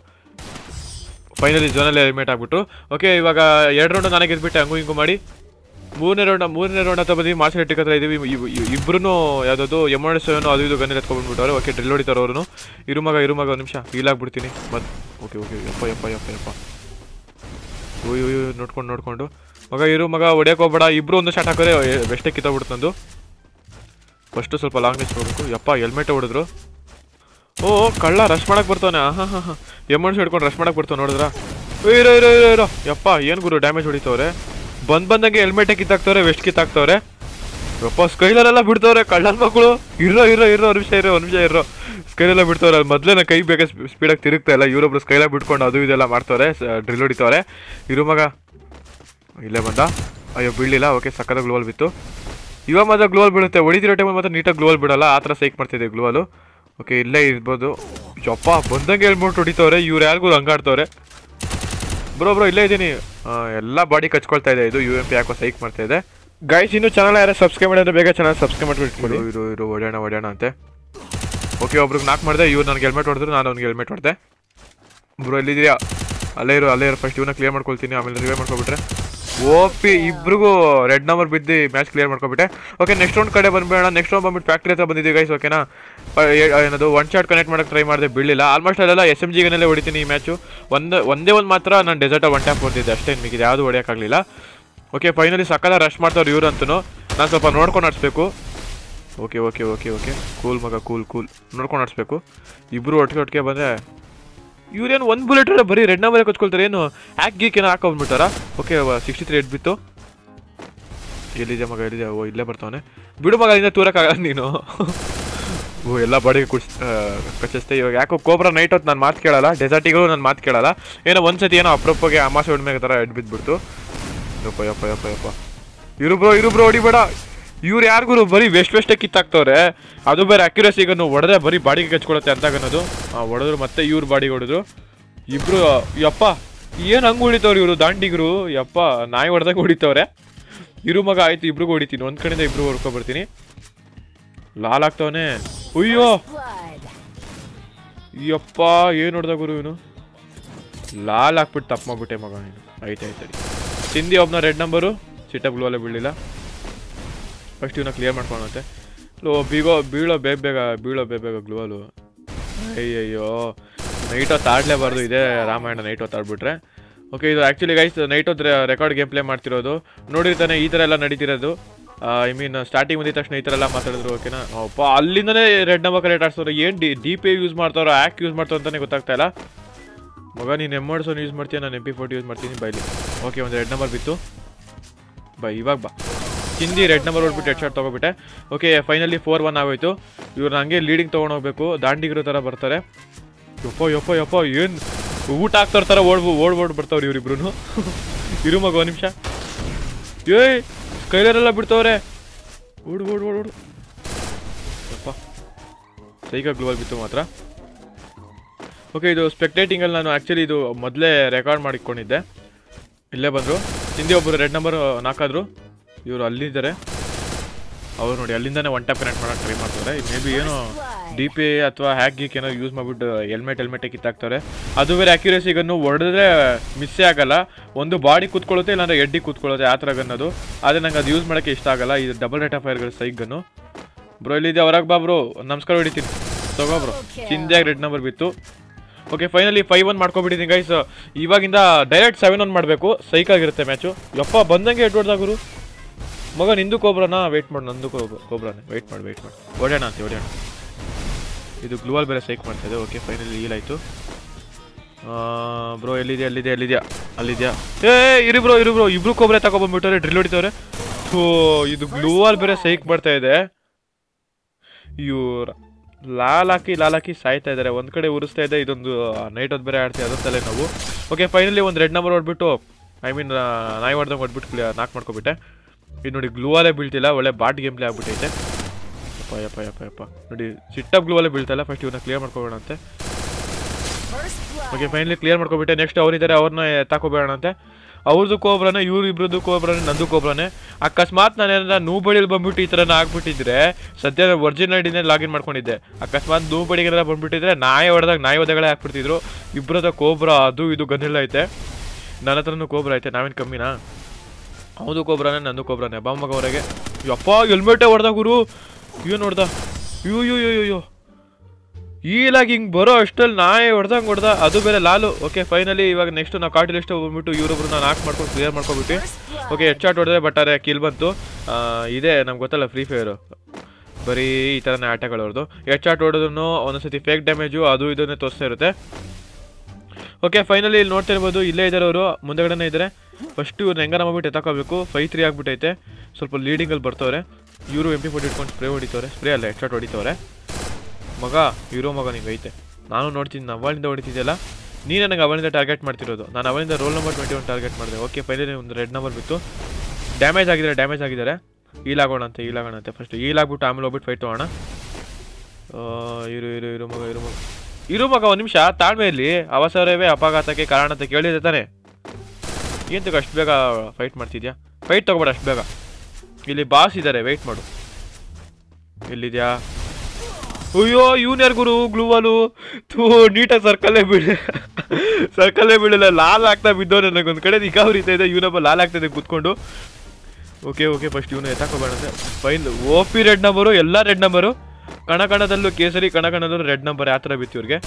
ಫೈನಲಿ ಝೋನಲ್ಲಿ ಎಲಿಮೇಟ್ ಆಗ್ಬಿಟ್ರು ಓಕೆ ಇವಾಗ ಎರಡು ರೌಂಡ್ ನನಗೆ ಗೆದ್ಬಿಟ್ಟೆ ಹಂಗು ಹಿಂಗು ಮಾಡಿ ಮೂರನೇ ರೌಂಡ್ ಮೂರನೇ ರೌಂಡ್ ಅಂತ ಬಂದು ಮಾರ್ಷಲ್ ಎಟ್ಟಿಗೆ ಹತ್ರ ಇದೀವಿ ಇಬ್ಬರು ಯಾವುದಾದ್ರು ಎಮೋಡ್ ಸೆವೆನ್ ಅದು ಇದು ಗನ್ನಲ್ಲಿ ಎತ್ಕೊಂಡ್ಬಿಟ್ಟವ್ರೆ ಓಕೆ ಡ್ರಿಲ್ ಹೊಡಿತಾರೆ ಅವ್ರು ಇರು ಮಗ ಇರು ಮಗ ಒಂದು ನಿಮಿಷ ಆಗ್ಬಿಡ್ತೀನಿ ಮತ್ತೆ ಓಕೆ ಓಕೆ ಯಪ್ಪ ಯಪ್ಪ ಯಪ್ಪ ಯಪ್ಪ ಓಯ್ ಓಯ್ ಓಯ್, ನೋಡ್ಕೊಂಡು ನೋಡ್ಕೊಂಡು ಮಗ ಇರು ಮಗ ಹೊಡಿಯಕ್ಕೆ ಹೋಗ್ಬೇಡ ಇಬ್ರು ಒಂದು ಶಾಟ್ ಹಾಕಿದ್ರೆ ಬೆಸ್ಟೇ ಕಿತ್ತೋಗ್ಬಿಡ್ತು ನಂದು ಫಸ್ಟು ಸ್ವಲ್ಪ ಲಾಂಗ್ ರೇಂಜ್ ಹೋಗ್ಬೇಕು ಯಪ್ಪ ಹೆಲ್ಮೆಟ್ ಹೊಡೆದ್ರು ಓ ಕಳ್ಳ ರಶ್ ಮಾಡಕ್ ಬರ್ತಾನೆ ಹಾಂ ಹಾಂ ಹಾಂ ಎಮೌಂಟ್ಸ್ ಹಿಡ್ಕೊಂಡು ರಶ್ ಮಾಡಕ್ ಬರ್ತಾವ ನೋಡಿದ್ರ ಇರೋ ಇರೋ ಇರೋ ಇರೋ ಯಪ್ಪ ಏನು ಗುರು ಡ್ಯಾಮೇಜ್ ಹೊಡಿತವ್ರೆ ಬಂದ್ ಬಂದಂಗೆ ಹೆಲ್ಮೆಟೇ ಕಿತ್ತಾಕ್ತವ್ರೆ ವೆಸ್ಟ್ ಕಿತ್ತಾಕ್ತವ್ರೆ ಯಪ್ಪ ಸ್ಕೈಲರೆಲ್ಲ ಬಿಡ್ತವ್ರೆ ಕಳ್ಳನ ಮಕ್ಕಳು ಇರೋ ಇರೋ ಇರೋ ಒಂದು ನಿಮಿಷ ಇರೋ ಒಂದು ನಿಮಿಷ ಇರೋ ಸ್ಕೈಲೆಲ್ಲ ಬಿಡ್ತವ್ರೆ ಅಲ್ಲಿ ಮೊದಲೇ ನನ್ನ ಕೈ ಬೇಗ ಸ್ಪೀಡಾಗಿ ತಿರುಗ್ತಾ ಇಲ್ಲ ಇವರೊಬ್ರು ಸ್ಕೈಲ ಬಿಟ್ಕೊಂಡು ಅದು ಇದೆಲ್ಲ ಮಾಡ್ತವ್ರೆ ಡ್ರಿಲ್ ಹೊಡಿತವ್ರೆ ಇರು ಮಗ ಇಲ್ಲೇ ಬಂದ ಅಯ್ಯೋ ಬೀಳಲಿಲ್ಲ ಓಕೆ ಸಕ್ಕದ ಗ್ಲೋವಲ್ ಬಿತ್ತು ಇವಾಗ ಮಾತ್ರ ಗ್ಲೋವಲ್ ಬೀಳುತ್ತೆ ಹೊಡಿತಿರೋ ಟೈಮಲ್ಲಿ ಮಾತ್ರ ನೀಟಾಗಿ ಗ್ಲೋವಲ್ ಬಿಡಲ್ಲ ಆ ಥರ ಸೈಕ್ ಮಾಡ್ತಿದೆ ಗ್ಲೋವಲು ಓಕೆ ಇಲ್ಲೇ ಇರ್ಬೋದು ಜಪ್ಪ ಬಂದಂಗೆ ಹೇಳ್ಬಿಟ್ಟು ಹೊಡಿತವ್ರೆ ಇವ್ರು ಯಾರಿಗೂ ಹಂಗಾಡ್ತವ್ರೆ ಬ್ರೋ ಬ್ರೋ ಇಲ್ಲೇ ಇದ್ದೀನಿ ಎಲ್ಲ ಬಾಡಿ ಕಚ್ಕೊಳ್ತಾ ಇದೆ ಇದು ಯು ಎಂ ಪಿ ಯಾಕೋ ಸೈಕ್ ಮಾಡ್ತಾ ಇದೆ ಗೈಸ್ ಇನ್ನೂ ಚಾನಲ್ ಯಾರು ಸಬ್ಸ್ಕ್ರೈಬ್ ಮಾಡಿದ್ರೆ ಬೇಗ ಚಾನಲ್ ಸಬ್ಸ್ಕ್ರೈಬ್ ಮಾಡ್ಬಿಟ್ಟು ಇರು ಇರು ಹೊಡೆಯೋಣ ಹೊಡೆಯೋಣ ಅಂತೆ ಓಕೆ ಒಬ್ರಿಗೆ ನಾಕ್ ಮಾಡಿದೆ ಇವ್ರು ನನಗೆ ಹೆಲ್ಮೆಟ್ ಹೊಡೆದ್ರು ನಾನು ಅವ್ನಿಗೆ ಹೆಲ್ಮೆಟ್ ಹೊಡೆದೆ ಬ್ರೋ ಎಲ್ಲಿದೆಯಾ ಅಲ್ಲೇ ಇರು ಅಲ್ಲೇ ಇರು ಫಸ್ಟ್ ಇವನ್ನ ಕ್ಲಿಯರ್ ಮಾಡ್ಕೊಳ್ತೀನಿ ಆಮೇಲೆ ರಿವೇ ಮಾಡ್ಕೊಬಿಟ್ರೆ ಓಪಿ ಇಬ್ರಿಗೂ ರೆಡ್ ನಂಬರ್ ಬಿದ್ದು ಮ್ಯಾಚ್ ಕ್ಲಿಯರ್ ಮಾಡ್ಕೊಬಿಟ್ಟೆ ಓಕೆ ನೆಕ್ಸ್ಟ್ ರೌಂಡ್ ಕಡೆ ಬಂದ್ಬೇಡ ನೆಕ್ಸ್ಟ್ ರೌಂಡ್ ಬಂದ್ಬಿಟ್ಟು ಫ್ಯಾಕ್ಟ್ರಿ ಹತ್ರ ಬಂದಿದ್ದೀವಿ ಗೈಸ್ ಓಕೆನಾ ಪ- ಏ- ಏನದು ಒನ್ ಶಾಟ್ ಕನೆಕ್ಟ್ ಮಾಡಕ್ಕೆ ಟ್ರೈ ಮಾಡಿದೆ ಬೀಳಿಲ್ಲ ಆಲ್ಮೋಸ್ಟ್ ಅಲ್ಲೆಲ್ಲ ಎಸ್ ಎಮ್ ಜಿಗನಲ್ಲೇ ಹೊಡಿತೀನಿ ಈ ಮ್ಯಾಚು ಒಂದು ಒಂದೇ ಒಂದು ಮಾತ್ರ ನಾನು ಡೆಸರ್ಟ್ ಒನ್ ಟ್ಯಾಪ್ ಹೊಡೆದಿದ್ದೆ ಅಷ್ಟೇ ಮಿಕ್ಕಿದೆ ಯಾವುದು ಹೊಡೆಯೋಕ್ಕಾಗಲಿಲ್ಲ ಓಕೆ ಫೈನಲಿ ಸಕಲ ರಶ್ ಮಾಡ್ತಾವ್ರು ಇವ್ರು ಅಂತೂ ನಾನು ಸ್ವಲ್ಪ ನೋಡ್ಕೊಂಡು ಆಡಿಸ್ಬೇಕು okay okay okay okay cool ಮಗ ಕೂಲ್ ಕೂಲ್ ನೋಡ್ಕೊಂಡು ಆಡಿಸ್ಬೇಕು ಇಬ್ಬರು ಒಟ್ಟಿಗೆ ಒಟ್ಟಿಗೆ ಬಂದರೆ ಇವ್ರೇನು ಒಂದು ಬುಲೆಟ್ ಬರೀ ರೆಡ್ ನಂಬರ್ ಕೊಚ್ಕೊಳ್ತಾರೆ ಏನು ಹ್ಯಾಕ್ ಗೀಕ್ ಏನೋ ಹಾಕೊಂಡ್ಬಿಟ್ಟಾರ ಓಕೆ ಸಿಕ್ಸ್ಟಿ ತ್ರೀ ಬಿತ್ತು ಎಲ್ಲಿದೆ ಮಗ ಎಲ್ಲಿದೆ ಓ ಇಲ್ಲೇ ಬರ್ತಾವನೆ ಬಿಡು ಮಗ ಇಂದ ತೂರಕ್ಕಾಗಲ್ಲ ನೀನು ಓ ಎಲ್ಲ ಬಾಡಿಗೆ ಕುಡ್ಸ್ ಕಚ್ಚಿಸ್ತೆ ಇವಾಗ ಯಾಕೋ ಕೋಬ್ರಾ ನೈಟ್ ಹೊತ್ತು ನಾನು ಮಾತು ಕೇಳಲ್ಲ ಡೆಸರ್ಟಿಗಳು ನಾನು ಮಾತು ಕೇಳಲ್ಲ ಏನೋ ಒಂದ್ಸತಿ ಏನೋ ಅಪ್ರೂಪಗೆ ಅಮಾಸೆ ಹುಣ್ಣಿಮೆ ಥರ ಎಡ್ ಬಿದ್ದುಬಿಡ್ತು ಯಪ್ಪ ಯಪ್ಪ ಯಪ್ಪ ಯಪ್ಪ ಇರು ಬ್ರೋ ಇರು ಬ್ರೋ ಹೊಡಿಬೇಡ ಇವ್ರು ಯಾರಿಗೂ ಬರೀ ವೆಸ್ಟ್ ವೆಸ್ಟೇ ಕಿತ್ತಾಕ್ತವ್ರೆ ಅದು ಬೇರೆ ಅಕ್ಯುರಸಿಗನ್ನು ಹೊಡೆದ್ರೆ ಬರೀ ಬಾಡಿಗೆ ಕಚ್ಕೊಳತ್ತೆ ಅಂತ ಅನ್ನೋದು ಹೊಡೆದ್ರು ಮತ್ತೆ ಇವ್ರು ಬಾಡಿಗೆ ಹೊಡೆದ್ರು ಇಬ್ರು ಯಪ್ಪ ಏನು ಹಂಗೆ ಹೊಡಿತವ್ರು ಇವರು ದಾಂಡಿಗರು ಯಪ್ಪ ನಾಯಿ ಹೊಡೆದಾಗ ಹೊಡಿತವ್ರೆ ಇರು ಮಗ ಆಯ್ತು ಇಬ್ರಿಗೂ ಹೊಡಿತೀನಿ ಒಂದ್ ಕಡೆಯಿಂದ ಇಬ್ರು ಹೊಡ್ಕೊಬರ್ತೀನಿ ಲಾಲ್ ಆಗ್ತವನೆ ಅಯ್ಯೋ ಯಪ್ಪ ಏನು ಹೊಡೆದ ಗುರು ಇವನು ಲಾಲ್ ಹಾಕ್ಬಿಟ್ಟು ತಪ್ಪು ಮಾಡ್ಬಿಟ್ಟೆ ಮಗ ನೀನು ಆಯ್ತು ಆಯ್ತು ಸರಿ ತಿಂದಿ ಒಬ್ಬನ ರೆಡ್ ನಂಬರು ಸಿಟಪ್ ಗ್ಲೂ ಅಲ್ಲೇ ಬೀಳಿಲ್ಲ ಫಸ್ಟ್ ಇವನ್ನ ಕ್ಲಿಯರ್ ಮಾಡ್ಕೊಳತ್ತೆ ಲೋ ಬೀಗೋ ಬೀಳೋ ಬೇಗ ಬೇಗ ಬೀಳೋ ಬೇಗ ಬೇಗ ಗ್ಲೂವಲು ಅಯ್ಯಯ್ಯೋ ನೈಟ್ ಹೊತ್ತು ಆಡಲೇಬಾರ್ದು ಇದೇ ರಾಮಾಯಣ ನೈಟ್ ಹೊತ್ತು ಆಡ್ಬಿಟ್ರೆ ಓಕೆ ಇದು ಆ್ಯಕ್ಚುಲಿ ಗೈಸ್ ನೈಟ್ ಹೊತ್ತು ರೆಕಾರ್ಡ್ ಗೇಮ್ ಪ್ಲೇ ಮಾಡ್ತಿರೋದು ನೋಡಿರ್ತಾನೆ ಈ ಥರ ಎಲ್ಲ ನಡೀತಿರೋದು ಐ ಮೀನ್ ಸ್ಟಾರ್ಟಿಂಗ್ ಬಂದಿದ ತಕ್ಷಣ ಈ ಥರ ಎಲ್ಲ ಮಾತಾಡಿದ್ರು ಓಕೆನಾ ಅಪ್ಪ ಅಲ್ಲಿಂದನೇ ರೆಡ್ ನಂಬರ್ ಕರೆಕ್ಟ್ ಆಡ್ಸೋರು ಏನು ಡಿ ಡಿ ಪಿ ಯೂಸ್ ಮಾಡ್ತಾರೋ ಆ್ಯಕ್ ಯೂಸ್ ಮಾಡ್ತಾರೋ ಅಂತಲೇ ಗೊತ್ತಾಗ್ತಾ ಇಲ್ಲ ಮಗ ನೀನು ಎಮ್ ಮಾಡ್ಸೋನು ಯೂಸ್ ಮಾಡ್ತೀಯ ನಾನು ಎಂ ಪಿ ಫೋರ್ಟಿ ಯೂಸ್ ಮಾಡ್ತೀನಿ ಬೈಲಿ ಓಕೆ ಒಂದು ರೆಡ್ ನಂಬರ್ ಬಿತ್ತು ಬಾ ಇವಾಗ ಬಾ ಹಿಂದಿ ರೆಡ್ ನಂಬರ್ ಹೊಡ್ಬಿಟ್ಟು ಹೆಡ್ ಶಾಟ್ ತೊಗೊಬಿಟ್ಟೆ ಓಕೆ ಫೈನಲಿ ಫೋರ್ ಒನ್ ಆಗೋಯ್ತು ಇವ್ರು ಹಂಗೆ ಲೀಡಿಂಗ್ ತೊಗೊಂಡೋಗ್ಬೇಕು ದಾಂಡಿಗಿರೋ ಥರ ಬರ್ತಾರೆ ಯಪ್ಪ ಯಪ್ಪ ಯಪ್ಪ ಏನು ಊಟ ಹಾಕ್ತಾರ ಥರ ಓಡ್ ಓಡ್ ಓಡ್ ಬರ್ತಾವ್ರಿ ಇವ್ರಿಬ್ರು ಇರು ಮಗ ಒಂದು ನಿಮಿಷ ಏಯ್ ಕೈಲರೆಲ್ಲ ಬಿಡ್ತವ್ರೆ ಓಡು ಓಡು ಓಡು ಓಡು ಯಪ್ಪ ಸೈಕ ಗ್ಲೂವಲ್ ಬಿತ್ತು ಮಾತ್ರ ಓಕೆ ಇದು ಸ್ಪೆಕ್ಟೇಟಿಂಗಲ್ಲಿ ನಾನು ಆ್ಯಕ್ಚುಲಿ ಇದು ಮೊದಲೇ ರೆಕಾರ್ಡ್ ಮಾಡಿಕೊಂಡಿದ್ದೆ ಇಲ್ಲೇ ಬಂದರು ಹಿಂದೆ ಒಬ್ಬರು ರೆಡ್ ನಂಬರ್ ನಾಲ್ಕಾದ್ರು ಇವರು ಅಲ್ಲಿದ್ದಾರೆ ಅವ್ರು ನೋಡಿ ಅಲ್ಲಿಂದನೇ ಒನ್ ಟ್ಯಾಪ್ ಕನೆಕ್ಟ್ ಮಾಡೋಕೆ ಟ್ರೈ ಮಾಡ್ತಾರೆ ಮೇ ಬಿ ಏನೋ ಡಿ ಪಿ ಅಥವಾ ಹ್ಯಾಕ್ ಗೀಕ್ ಏನೋ ಯೂಸ್ ಮಾಡಿಬಿಟ್ಟು ಹೆಲ್ಮೆಟ್ ಹೆಲ್ಮೆಟ್ ಕಿತ್ತಾಕ್ತಾರೆ ಅದು ಬೇರೆ ಅಕ್ಯುರೇಸಿ ಗನ್ನು ಹೊಡೆದ್ರೆ ಮಿಸ್ಸೇ ಆಗಲ್ಲ ಒಂದು ಬಾಡಿ ಕೂತ್ಕೊಳ್ಳುತ್ತೆ ಇಲ್ಲಾಂದ್ರೆ ಎಡ್ಡಿ ಕೂತ್ಕೊಳ್ಳುತ್ತೆ ಆ ಥರ ಗನ್ನದು ಆದರೆ ನಂಗೆ ಅದು ಯೂಸ್ ಮಾಡೋಕ್ಕೆ ಇಷ್ಟ ಆಗಲ್ಲ ಇದು ಡಬಲ್ ರೇಟ್ ಆಫ್ ಫೈರ್ಗಳು ಸೈಕ್ ಗನ್ನು ಬ್ರೋ ಇಲ್ಲಿದೆ ಹೊರಗೆ ಬಾ ಬ್ರೋ ನಮಸ್ಕಾರ ಹೊಡಿತೀನಿ ತಗೋ ಬ್ರೋ ಚಿಂದ್ಯಾಗ ರೆಡ್ ನಂಬರ್ ಬಿತ್ತು ಓಕೆ ಫೈನಲಿ ಫೈವ್ ಒನ್ ಮಾಡ್ಕೊಬಿಟ್ಟಿದ್ದೀನಿ ಗೈಸ್ ಇವಾಗಿಂದ ಡೈರೆಕ್ಟ್ ಸೆವೆನ್ ಒನ್ ಮಾಡಬೇಕು ಸೈಕ್ ಆಗಿರುತ್ತೆ ಮ್ಯಾಚು ಯಪ್ಪ ಬಂದಂಗೆ ಎಡ್ ಹೊಡ್ದಾಗುರು ಮಗ ನಿಂದು ಕೋಬ್ರನಾ ವೆಯ್ಟ್ ಮಾಡು ನಂದು ಕೋಬ್ ಕೋಬ್ರಾನೆ ವೆಯ್ಟ್ ಮಾಡಿ ವೆಯ್ಟ್ ಮಾಡಿ ಹೊಡೆಯೋಣ ಅಂತ ಹೊಡೆಯೋಣ ಇದು ಗ್ಲೂವಲ್ ಬೇರೆ ಸೈಕ್ ಮಾಡ್ತಾಯಿದೆ ಓಕೆ ಫೈನಲಿ ಈಲ್ ಆಯಿತು ಬ್ರೋ ಎಲ್ಲಿದೆ ಎಲ್ಲಿದೆ ಎಲ್ಲಿದೆಯಾ ಅಲ್ಲಿದೆಯಾ ಏ ಇರಿ ಬ್ರೋ ಇರು ಬ್ರೋ ಇಬ್ರು ಕೋಬ್ರೆ ತಗೊಬಂದ್ಬಿಟ್ಟವ್ರೆ ಡ್ರಿಲ್ ಹೊಡಿತವ್ರೆ ಥೂ ಇದು ಗ್ಲೂವಲ್ ಬೇರೆ ಸೈಕ್ ಮಾಡ್ತಾ ಇದೆ ಇವ್ರ ಲಾಲ್ ಹಾಕಿ ಲಾಲ್ ಹಾಕಿ ಸಾಯ್ತಾ ಇದ್ದಾರೆ ಒಂದ್ ಕಡೆ ಉರಿಸ್ತಾ ಇದೆ ಇದೊಂದು ನೈಟ್ ಹೊತ್ತು ಬೇರೆ ಆಡ್ತೀವಿ ಅದೊಂದು ತಲೆ ನಾವು ಓಕೆ ಫೈನಲಿ ಒಂದು ರೆಡ್ ನಂಬರ್ ಹೊಡ್ಬಿಟ್ಟು ಐ ಮೀನ್ ನಾಯಿ ಹೊಡೆದಂಗೆ ಹೊಡ್ಬಿಟ್ಟು ನಾಕ್ ಮಾಡ್ಕೊಬಿಟ್ಟೆ ಇದು ನೋಡಿ ಗ್ಲೂವಲ್ಲೇ ಬೀಳ್ತಿಲ್ಲ ಒಳ್ಳೆ ಬಾಟ್ ಗೇಮ್ ಪ್ಲೇ ಆಗ್ಬಿಟ್ಟೈತೆ ಯಪ್ಪ ಯಪ್ಪ ಯಪ್ಪ ಯಪ್ಪ ನೋಡಿ ಸಿಟ್ಟಪ್ ಗ್ಲೂವಲ್ಲೇ ಬೀಳ್ತಾಯಿಲ್ಲ ಫಸ್ಟ್ ಇವನ್ನ ಕ್ಲಿಯರ್ ಮಾಡ್ಕೊಬೇಡ ಅಂತೆ ಓಕೆ ಫೈನಲಿ ಕ್ಲಿಯರ್ ಮಾಡ್ಕೊಬಿಟ್ಟೆ ನೆಕ್ಸ್ಟ್ ಅವರಿದ್ದಾರೆ ಅವ್ರನ್ನ ಎತ್ತಾಕೋಬೇಡ ಅಂತೆ ಅವ್ರದ್ದು ಕೋಬ್ರನೆ ಇವ್ರು ಇಬ್ರದ್ದು ಕೋಬ್ರನೆ ನಂದು ಕೋಬ್ರನೆ ಅಕಸ್ಮಾತ್ ನಾನು ಏನಾರ ನೂ ಬಡಿಯಲ್ಲಿ ಬಂದ್ಬಿಟ್ಟು ಈ ಥರ ಆಗ್ಬಿಟ್ಟಿದ್ರೆ ಸದ್ಯ ಒರಿಜಿನಲ್ ಐಡಿನೇ ಲಾಗಿನ್ ಮಾಡ್ಕೊಂಡಿದ್ದೆ ಅಕಸ್ಮಾತ್ ನೂ ಬಡಿಗೆಲ್ಲ ಬಂದ್ಬಿಟ್ಟಿದ್ರೆ ನಾಯಿ ಹೊಡೆದಾಗ ನಾಯಿ ಹೊಡೆಗಳೇ ಹಾಕ್ಬಿಡ್ತಿದ್ರು ಇಬ್ಬರದ ಕೋಬ್ರ ಅದು ಇದು ಗನ್ನೆಲ್ಲ ಐತೆ ನನ್ನ ಹತ್ರನೂ ಕೋಬ್ರ ಐತೆ ನಾವೇನು ಕಮ್ಮಿನಾ ಹೌದು ಕೋಬ್ರಾನೆ ನಂದು ಕೋಬ್ರಾನೆ ಬಾ ಮಗ ಹೊರಗೆ ಯಪ್ಪ ಹೆಲ್ಮೆಟೇ ಹೊಡೆದ ಗುರು ಏನು ಹೊಡೆದ ಯೋ ಯೋ ಯೋ ಯೋ ಯೋ ಈಲಾಗಿ ಹಿಂಗೆ ಬರೋ ಅಷ್ಟಲ್ಲಿ ನಾಯಿ ಹೊಡೆದಂಗೆ ಹೊಡೆದ ಅದು ಬೇರೆ ಲಾಲು ಓಕೆ ಫೈನಲಿ ಇವಾಗ ನೆಕ್ಸ್ಟ್ ನಾವು ಕಾಟಿ ಲಿಸ್ಟ್ ಬಂದ್ಬಿಟ್ಟು ಇವರೊಬ್ರು ನಾನು ಹಾಕಿ ಮಾಡ್ಕೊಂಡು ಕ್ಲಿಯರ್ ಮಾಡ್ಕೊಬಿಟ್ಟು ಓಕೆ ಹೆಡ್ ಶಾಟ್ ಹೊಡೆದ್ರೆ ಬಟ್ ಅರೆ ಕಿಲ್ ಬಂತು ಆ, ಇದೆ ನಮ್ಗೆ ಗೊತ್ತಲ್ಲ ಫ್ರೀ ಫೈರು ಬರೀ ಈ ಥರನೇ ಆಟಗಳು ಅವ್ರದ್ದು ಹೆಡ್ ಶಾಟ್ ಹೊಡೆದ್ರು ಒಂದೊಂದ್ಸತಿ ಫೇಕ್ ಡ್ಯಾಮೇಜು ಅದು ಇದನ್ನೇ ತೋರಿಸ್ತಾ ಇರುತ್ತೆ ಓಕೆ ಫೈನಲಿ ಇಲ್ಲಿ ನೋಡ್ತಾ ಇರ್ಬೋದು ಇಲ್ಲೇ ಇದ್ದಾರೆ ಅವರು ಮುಂದೆಗಡೆನೇ ಇದ್ದಾರೆ ಫಸ್ಟ್ ಇವ್ರನ್ನ ಹೆಂಗಾರ ಮಾಡ್ಬಿಟ್ಟು ಎತ್ತಾಕೋಬೇಕು ಫೈ ತ್ರೀ ಆಗ್ಬಿಟ್ಟೈತೆ ಸ್ವಲ್ಪ ಲೀಡಿಂಗಲ್ಲಿ ಬರ್ತವ್ರೆ ಇವರು ಎಂ ಪಿ ಫೋರ್ಟಿ ಇಟ್ಕೊಂಡು ಸ್ಪ್ರೇ ಹೊಡಿತವ್ರೆ ಸ್ಪ್ರೇ ಅಲ್ಲ ಹೆಡ್ ಶಾಟ್ ಹೊಡಿತವ್ರೆ ಮಗ ಇರೋ ಮಗ ನಿಂಗೆ ಐತೆ ನಾನು ನೋಡ್ತೀನಿ ಅವಳಿಂದ ಹೊಡಿತಿದ್ದೆಲ್ಲ ನೀ ನನಗೆ ಅವಳಿಂದ ಟಾರ್ಗೆಟ್ ಮಾಡ್ತಿರೋದು ನಾನು ಅವಳಿಂದ roll number twenty one target ಮಾಡಿದೆ ಓಕೆ ಫೈನಲಿ ಒಂದು ರೆಡ್ ನಂಬರ್ ಬಿತ್ತು ಡ್ಯಾಮೇಜ್ ಆಗಿದ್ದಾರೆ ಡ್ಯಾಮೇಜ್ ಆಗಿದ್ದಾರೆ ಈಲಾಗೋಣ ಅಂತ ಈಲಾಗೋಣ ಅಂತ ಫಸ್ಟ್ ಈಲಾಗ್ಬಿಟ್ಟು ಆಮೇಲೆ ಹೋಗ್ಬಿಟ್ಟು ಫೈಟ್ ತೊಗೋಣ ಇರು ಇರು ಇರು ಮಗ ಇರು ಮಗ ಇರು ಮಗ ಒಂದು ನಿಮಿಷ ತಾಳ್ಮೆಯಲ್ಲಿ ಅವಸರವೇ ಅಪಘಾತಕ್ಕೆ ಕಾರಣ ಅಂತ ಕೇಳಿದೆ ತಾನೆ ಏಂತಕ್ಕೆ ಅಷ್ಟು ಬೇಗ ಫೈಟ್ ಮಾಡ್ತಿದ್ಯಾ ಫೈಟ್ ತಗೋಬೇಡ ಅಷ್ಟು ಬೇಗ ಇಲ್ಲಿ ಬಾಸ್ ಇದ್ದಾರೆ ವೆಯ್ಟ್ ಮಾಡು ಎಲ್ಲಿದ್ಯಾ ಅಯ್ಯೋ ಇವನ್ ಯಾರು ಗುರು ಗ್ಲೂವಾಲು ಥೂ ನೀಟಾಗಿ ಸರ್ಕಲ್ಲೇ ಬೀಳಿ ಸರ್ಕಲ್ಲೇ ಬೀಳಿಲ್ಲ ಲಾಲ್ ಆಗ್ತಾ ಬಿದ್ದೋ ನನಗೊಂದು ಕಡೆ ನಿಗಾ ಉರಿತಾ ಇದೆ ಇವನೊಬ್ಬ ಲಾಲ್ ಆಗ್ತಾ ಇದೆ ಕೂತ್ಕೊಂಡು ಓಕೆ ಓಕೆ ಫಸ್ಟ್ ಇವನು ಎತ್ತಾಕೋಬೇಡ ಅಂತ fine O P red number ಎಲ್ಲ ರೆಡ್ ನಂಬರು ಕಣ ಕಣದಲ್ಲೂ ಕೇಸರಿ ಕಣ ಕಣದಲ್ಲೂ ರೆಡ್ ನಂಬರ್ ಯಾವ ಥರ ಬಿತ್ತು ಇವ್ರಿಗೆ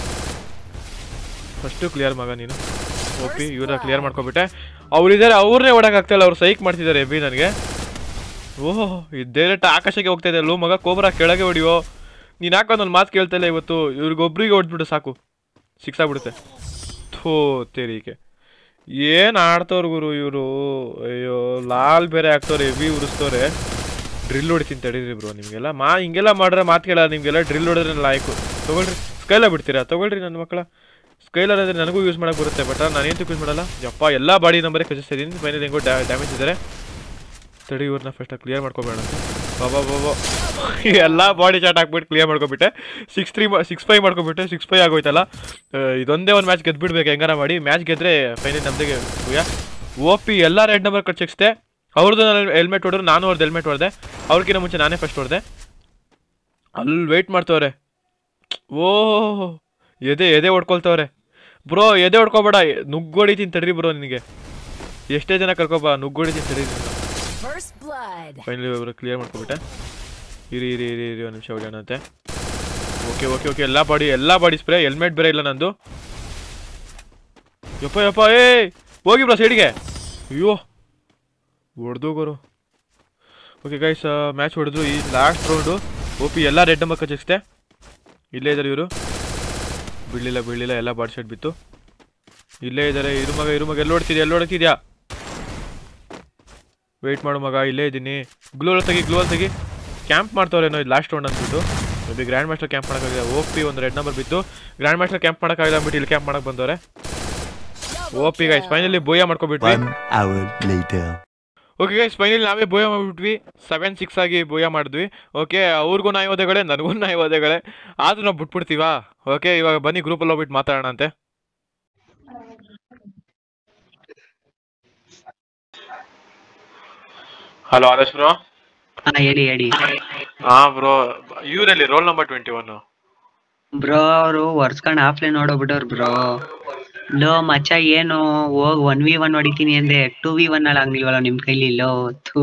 ಫಸ್ಟು ಕ್ಲಿಯರ್ ಮಗ ನೀನು ಓ ಪಿ ಇವ್ರ ಕ್ಲಿಯರ್ ಮಾಡ್ಕೊಬಿಟ್ಟೆ ಅವ್ರಿದ್ದಾರೆ ಅವ್ರನ್ನೇ ಓಡಕ್ಕಾಗ್ತಾಯಿಲ್ಲ ಅವ್ರು ಸೈಕ್ ಮಾಡ್ತಿದ್ದಾರೆ ಎಬಿ ನನಗೆ ಓಹ್ ಡೈರೆಕ್ಟ್ ಆಕಾಶಕ್ಕೆ ಹೋಗ್ತಾ ಇದೆ ಲೋ ಮಗ ಕೋಬ್ರಾ ಕೆಳಗೆ ಹೊಡಿಯೋ ನೀನು ಹಾಕೊಂದೊಂದು ಮಾತು ಕೇಳ್ತಾ ಇಲ್ಲ ಇವತ್ತು ಇವ್ರಿಗೊಬ್ರಿಗೆ ಹೊಡ್ದ್ಬಿಟ್ಟು ಸಾಕು ಸಿಕ್ಸ್ ಆಗ್ಬಿಡುತ್ತೆ ಥೋ ತೆರಿಗೆ ಏನು ಆಡ್ತವ್ರು ಗುರು ಇವರು ಅಯ್ಯೋ ಲಾಲ್ ಬೇರೆ ಹಾಕ್ತವ್ರೆ ಹೆವಿ ಉರಿಸ್ತವ್ರೆ ಡ್ರಿಲ್ ಹೊಡಿತೀನಿ ತಡೀರಿ ಬ್ರೋ ನಿಮಗೆಲ್ಲ ಮಾ ಹಿಂಗೆಲ್ಲ ಮಾಡ್ರೆ ಮಾತು ಕೇಳ ನಿಮಗೆಲ್ಲ ಡ್ರಿಲ್ ಹೊಡೆದ್ರೆ ಲಾಯ್ಕು ತೊಗೊಳ್ರಿ ಸ್ಕೈಲ ಬಿಡ್ತೀರಾ ತೊಗೊಳ್ರಿ ನನ್ನ ಮಕ್ಕಳ ಸ್ಕೈಲರ್ ಆದರೆ ನನಗೂ ಯೂಸ್ ಮಾಡಕ್ಕೆ ಬರುತ್ತೆ ಬಟ್ ನಾನೇನು ಯೂಸ್ ಮಾಡಲ್ಲ ಯಪ್ಪ ಎಲ್ಲ ಬಾಡಿ ನಂಬರೇ ಕಜಿಸ್ತಾ ಇದ್ದೀನಿ ಫೈನಲ್ ಹೆಂಗೋ ಡ್ಯಾಮೇಜ್ ಇದ್ದಾರೆ ತಡಿ ಇವ್ರನ್ನ ಫಸ್ಟ್ ಕ್ಲಿಯರ್ ಮಾಡ್ಕೊಬೇಡ ಬಾಬಾ ಬಾಬಾ ಎಲ್ಲ ಬಾಡಿ ಚಾಟ್ ಹಾಕ್ಬಿಟ್ಟು ಕ್ಲಿಯರ್ ಮಾಡ್ಕೊಬಿಟ್ಟೆ ಸಿಕ್ಸ್ ತ್ರೀ ಸಿಕ್ಸ್ ಫೈವ್ ಮಾಡ್ಕೊಬಿಟ್ಟೆ ಸಿಕ್ಸ್ ಫೈವ್ ಆಗೋಯ್ತಲ್ಲ ಆ, ಇದೊಂದೇ ಒಂದು ಮ್ಯಾಚ್ ಗೆದ್ಬಿಡ್ಬೇಕು ಹೆಂಗಾರ ಮಾಡಿ ಮ್ಯಾಚ್ ಗೆದ್ರೆ ಫೈನಲ್ ನಮ್ದಿಗೆ ಭೂಯ ಓ ಪಿ ಎಲ್ಲ ರೆಡ್ ನಂಬರ್ ಕಟ್ ಚೆಕ್ಸ್ದೆ ಅವ್ರದ್ದು ನಾನು ಹೆಲ್ಮೆಟ್ ಹೊಡೆದ್ರು ನಾನು ಅವ್ರದ್ದು ಹೆಲ್ಮೆಟ್ ಹೊಡೆದೆ ಅವ್ರಿಗಿಂತ ಮುಂಚೆ ನಾನೇ ಫಸ್ಟ್ ಹೊಡೆದೆ ಅಲ್ಲಿ ವೆಯ್ಟ್ ಮಾಡ್ತವ್ರೆ ಓಹ್ ಎದೆ ಎದೆ ಹೊಡ್ಕೊಳ್ತವ್ರೆ ಬ್ರೋ ಎದೆ ಹೊಡ್ಕೊಬೇಡ ನುಗ್ಗೊಡಿತೀನಿ ತಡ್ರಿ ಬ್ರೋ ನಿನಗೆ ಎಷ್ಟೇ ಜನ ಕರ್ಕೊಬಾ ನುಗ್ಗೊಡಿತೀನಿ ತಡ್ರಿ ನೀನು First blood. ಫೈನಲಿ ಇವರು ಕ್ಲಿಯರ್ ಮಾಡ್ಕೊಬಿಟ್ಟೆ ಇರಿ ಇರಿ ಇರಿ ಇರಿ ಒಂದು ನಿಮಿಷ ಹೊಡೆಯೋಣಂತೆ ಓಕೆ ಓಕೆ ಓಕೆ ಎಲ್ಲ ಬಾಡಿ ಎಲ್ಲ ಬಾಡಿ ಸ್ಪ್ರೇ ಹೆಲ್ಮೆಟ್ ಬೇರೆ ಇಲ್ಲ ನಂದು ಯಪ್ಪ ಯಪ್ಪ ಏ ಹೋಗಿ ಬ್ರೋ ಸೈಡ್ಗೆ ಅಯ್ಯೋ ಹೊಡೆದು ಗುರು ಓಕೆ ಗೈಸ್ ಮ್ಯಾಚ್ ಹೊಡೆದ್ರು ಈ ಲಾಸ್ಟ್ ರೌಂಡು ಓ ಪಿ ಎಲ್ಲ ರೆಡ್ ನಂಬರ್ ಕಚ್ಚಿಸ್ತೆ ಇಲ್ಲೇ ಇದ್ದಾರೆ ಇವರು ಬೀಳಲಿಲ್ಲ ಬೀಳಲಿಲ್ಲ ಎಲ್ಲ ಬಾಡಿ ಶೆಟ್ ಬಿತ್ತು ಇಲ್ಲೇ ಇದ್ದಾರೆ ಇರು ಮಗ ಇರು ಮಗ ಎಲ್ಲಿ ಹೊಡ್ತಿದ್ಯಾ ಎಲ್ಲಿ ಹೊಡ್ತಿದ್ಯಾ ವೆಯ್ಟ್ ಮಾಡು ಮಗ ಇಲ್ಲೇ ಇದ್ದೀನಿ ಗ್ಲೋಲ್ ತೆಗಿ ಗ್ಲೋಲ್ ತೆಗಿ ಕ್ಯಾಂಪ್ ಮಾಡ್ತವ್ರೇನೋ ಇದು ಲಾಸ್ಟ್ ರೌಂಡ್ ಅಂದ್ಬಿಟ್ಟು ಮೇಬಿ ಗ್ರ್ಯಾಂಡ್ ಮಾಸ್ಟರ್ ಕ್ಯಾಂಪ್ ಮಾಡೋಕ್ಕಾಗಿದೆ ಓ ಪಿ ಒಂದು ರೆಡ್ ನಂಬರ್ ಬಿತ್ತು ಗ್ರ್ಯಾಂಡ್ ಮಾಸ್ಟರ್ ಕ್ಯಾಂಪ್ ಮಾಡೋಕ್ಕಾಗಿಲ್ಲ ಅಂದ್ಬಿಟ್ಟು ಇಲ್ಲಿ ಕ್ಯಾಂಪ್ ಮಾಡಕ್ಕೆ ಬಂದವ್ರೆ O P guys finally booyah ಮಾಡ್ಕೊಬಿಟ್ವಿ One hour later. Okay guys finally ನಾವೇ ಬೋಯ ಮಾಡಿಬಿಟ್ವಿ ಸೆವೆನ್ ಸಿಕ್ಸ್ ಆಗಿ ಬೋಯ ಮಾಡಿದ್ವಿ ಓಕೆ ಅವ್ರಿಗೂ ನಾಯಿವಾದಗಳೇ ನನಗೂ ನಾಯಿವಾದಗಳೇ ಆದ್ರೂ ನಾವು ಬಿಟ್ಬಿಡ್ತೀವಾ ಓಕೆ ಇವಾಗ ಬನ್ನಿ ಗ್ರೂಪಲ್ಲಿ ಹೋಗ್ಬಿಟ್ಟು ಮಾತಾಡೋಣ ಅಂತೆ ಹಲೋ ಆದರ್ಶ್ ಬ್ರೋ ಹಾ ಹೇಳಿ ಹೇಳಿ ಹಾ ಬ್ರೋ ಇವರಲ್ಲಿ roll number twenty one bro ಅವರು ಒರ್ಸ್ಕೊಂಡ್ ಆಫ್ಲೈನ್ ನೋಡೋಗ್ಬಿಟ್ಟವ್ರು ಬ್ರೋ ಲೋ ಮಚ್ಚ ಏನು ಹೋಗ್ ಒನ್ ವಿ ಒನ್ ಹೊಡಿತೀನಿ ಅಂದೆ ಟೂ ವಿ ಒನ್ ಅಲ್ಲಿ ಆಗ್ಲಿಲ್ವಲ್ಲ ನಿಮ್ ಕೈಲಿ ಲೋ ಥೂ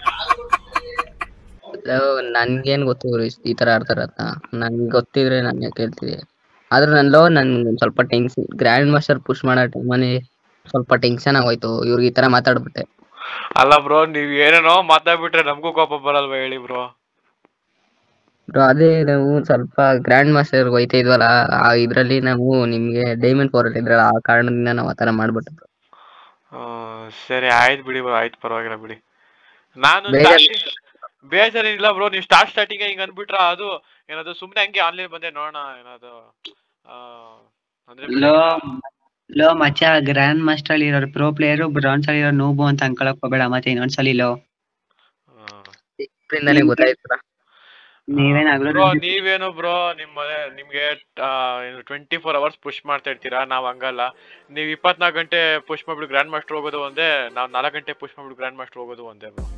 ನನ್ಗೇನ್ ಗೊತ್ತು ಗುರು ಇಷ್ಟ್ ಈ ತರ ಆಡ್ತಾರ ಅಂತ ನನ್ಗೆ ಗೊತ್ತಿದ್ರೆ ನಾನು ಕೇಳ್ತಿದ್ದೆ ಆದ್ರೆ ನನ್ ಲೋ ನನ್ಗೆ ಒಂದ್ ಸ್ವಲ್ಪ ಟೆನ್ಷನ್ ಗ್ರ್ಯಾಂಡ್ ಮಾಸ್ಟರ್ ಪುಷ್ ಮಾಡೋ ಟೈಮಲ್ಲಿ ಸ್ವಲ್ಪ ಟೆನ್ಷನ್ ಆಗೋಯ್ತು ಇವ್ರಿಗೆ ಈ ತರ ಮಾತಾಡ್ಬಿಟ್ಟೆ ಅಲ್ಲ ಬ್ರೋ ನೀವ್ ಏನೇನೋ ಮಾತಾಡ್ಬಿಟ್ರೆ ನಮಗೂ ಕೋಪ ಬರಲ್ವಾ ಹೇಳಿ ಬ್ರೋ ಬ್ರೋ ಅದೇ ನಾವು ಸ್ವಲ್ಪ ಗ್ರ್ಯಾಂಡ್ ಮಾಸ್ಟರ್ ಹೋಯ್ತಾ ಇದ್ವಲ್ಲ ಆ ಇದ್ರಲ್ಲಿ ನಾವು ನಿಮ್ಗೆ ಡೈಮಂಡ್ ಫೋರ್ ಇದ್ರಲ್ಲ ಆ ಕಾರಣದಿಂದ ನಾವು ಆತರ ಮಾಡ್ಬಿಟ್ಟು bro. ಸರಿ ಆಯ್ತು ಬಿಡಿ ಬ್ರೋ ಆಯ್ತು ಪರವಾಗಿಲ್ಲ ಬಿಡಿ ನಾನು ಬೇಜಾರ್- starting- ಬೇಜಾರೇನಿಲ್ಲ ಬ್ರೋ ನೀವು ಸ್ಟಾರ್ಟ್ ಸ್ಟಾರ್ಟಿಂಗ್ ಹಿಂಗ್ ಅಂದ್ಬಿಟ್ರ ಅದು ಏನದು ಸುಮ್ನೆ ಹಂಗೆ ಆನ್ಲೈನ್ ಬಂದೆ ನೋಡೋಣ ಏನದು ಆ, ಅಂದ್ರೆ ಲೋ ಲೋ ಮಚ್ಚ ಗ್ರ್ಯಾಂಡ್ ಮಾಸ್ಟರ್ ಅಲ್ಲಿ ಇರೋರು ಪ್ರೋ ಪ್ಲೇಯರು ಬ್ರಾನ್ಸ್ ಅಲ್ಲಿ ಇರೋ ನೂಬು ಅಂತ ಅನ್ಕೊಳಕ್ ಹೋಗ್ಬೇಡ ಮತ್ತೆ ಇನ್ನೊಂದ್ಸಲಿ ಲೋ ಇದ್ರಿಂದಾನೇ ಗೊತ್ತಾಯ್ತು ನೀವೇನಾಗ್ಲೂ ಬ್ರೋ ನೀವೇನು ಬ್ರೋ ನಿಮ್ಮ ಮನೆ ನಿಮ್ಗೆ ಟ್ವೆಂಟಿ ಫೋರ್ ಅವರ್ಸ್ ಪುಷ್ ಮಾಡ್ತಾ ಇರ್ತೀರಾ ನಾವ್ ಹಂಗಲ್ಲ ನೀವ್ ಇಪ್ಪತ್ನಾಲ್ಕು ಗಂಟೆ ಪುಷ್ ಮಾಡ್ಬಿಟ್ಟು ಗ್ರ್ಯಾಂಡ್ ಮಾಸ್ಟರ್ ಹೋಗೋದು ಒಂದೇ ನಾವ್ ನಾಲ್ಕು ಗಂಟೆ ಪುಷ್ ಮಾಡ್ಬಿಟ್ಟು ಗ್ರ್ಯಾಂಡ್ ಮಾಸ್ಟರ್ ಹೋಗೋದು ಒಂದೇ bro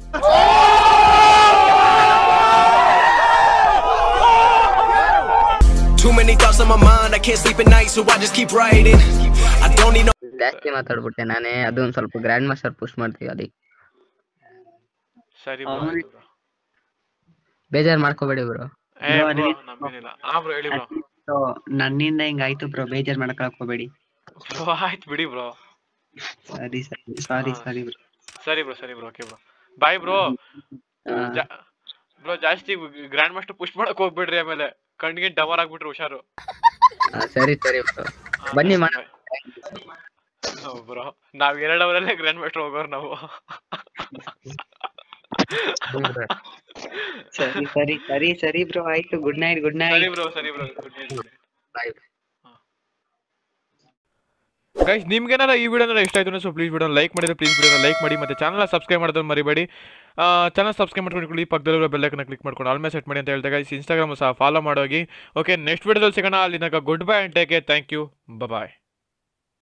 Too many thoughts on my mind, I can't sleep at night, so I just keep writing. I don't need no ಜಾಸ್ತಿ ಮಾತಾಡ್ಬಿಟ್ಟೆ ನಾನೇ ಅದು ಒಂದ್ ಸ್ವಲ್ಪ ಗ್ರ್ಯಾಂಡ್ ಮಾಸ್ಟರ್ ಪುಷ್ ಮಾಡ್ತೀವಿ ಅದಕ್ಕೆ ಸರಿ ಬ್ರೋ ಅವ್ನು- ಬೇಜಾರ್ ಮಾಡ್ಕೋಬೇಡಿ ಬ್ರೋ ಏ ಬ್ರೋ, ಬ್ರೋ ಅದೇ- ನಮ್ಗೇನಿಲ್ಲ ಹಾ ಬ್ರೋ ಹೇಳಿ ಬ್ರೋ So, ನನ್ನಿಂದ ಹಿಂಗಾಯ್ತು ಬ್ರೋ ಬೇಜಾರ್ ಮಾಡ್ಕೊಳಕ್ ಹೋಗ್ಬೇಡಿ ಬ್ರೋ ಆಯ್ತು ಬಿಡಿ ಬ್ರೋ ಸರಿ ಸರಿ ಸಾರಿ ಹಾ. ಸಾರಿ ಬ್ರೋ ಸರಿ ಬ್ರೋ ಸರಿ bro okay bro bye bro bro ಜಾಸ್ತಿ ಗ್ರ್ಯಾಂಡ್ ಮಾಸ್ಟರ್ ಪುಷ್ ಮಾಡಕ್ ಹೋಗ್ಬಿಡ್ರಿ ಆಮೇಲೆ ಕಣ್ಣಿಗೆ ಡವರ್ ಆಗ್ಬಿಟ್ರೆ ಹುಷಾರು ಸರಿ ಸರಿ ಬ್ರೋ ಬನ್ನಿ ಮಾಡ ಬ್ರೋ ನಾವ್ ಎರಡ್ ಅವರಲ್ಲೇ ಗ್ರ್ಯಾಂಡ್ ಮಾಸ್ಟರ್ ಹೋಗೋರು ನಾವು ಸರಿ ಸರಿ ಸರಿ ಸರಿ ಬ್ರೋ ಆಯ್ತು ಗುಡ್ ನೈಟ್ ಗುಡ್ ಸರಿ ನೈಟ್ ಬ್ರೋ ಸರಿ ಬ್ರೋ ಬಾಯ್ ಗೈಸ್ ನಿಮ್ಗೇನಾರ ಈ ವಿಡಿಯೋನ ಇಷ್ಟ ಆಯ್ತು ಸೊ ಪ್ಲೀಸ್ ವಿಡಿಯೋ ಲೈಕ್ ಮಾಡಿದ್ರೆ ಪ್ಲೀಸ್ ವಿಡಿಯೋನ ಲೈಕ್ ಮಾಡಿ ಮತ್ತೆ ಚಾನಲ್ ಸಬ್ಸ್ಕ್ರೈಬ್ ಮಾಡೋದನ್ನ ಮರಿಬೇಡಿ ಚಾನಲ್ ಸಬ್ಸ್ಕ್ರೈಬ್ ಮಾಡ್ಕೊಂಡು ಪಕ್ಕದಲ್ಲಿರೋ ಬೆಲ್ಲೈಕನ್ನ ಕ್ಲಿಕ್ ಮಾಡ್ಕೊಂಡು ಆಲ್ಮೇ ಸೆಟ್ ಮಾಡಿ ಅಂತ ಹೇಳ್ತಾ ಗೈಸ್ ಇನ್ಸ್ಟಾಗ್ರಾಮ್ ಸಹ ಫಾಲೋ ಮಾಡೋಗಿ ಓಕೆ ನೆಕ್ಸ್ಟ್ ವಿಡಿಯೋದಲ್ಲಿ ಸಿಗೋಣ ಅಲ್ಲಿ good bye and take thank you bye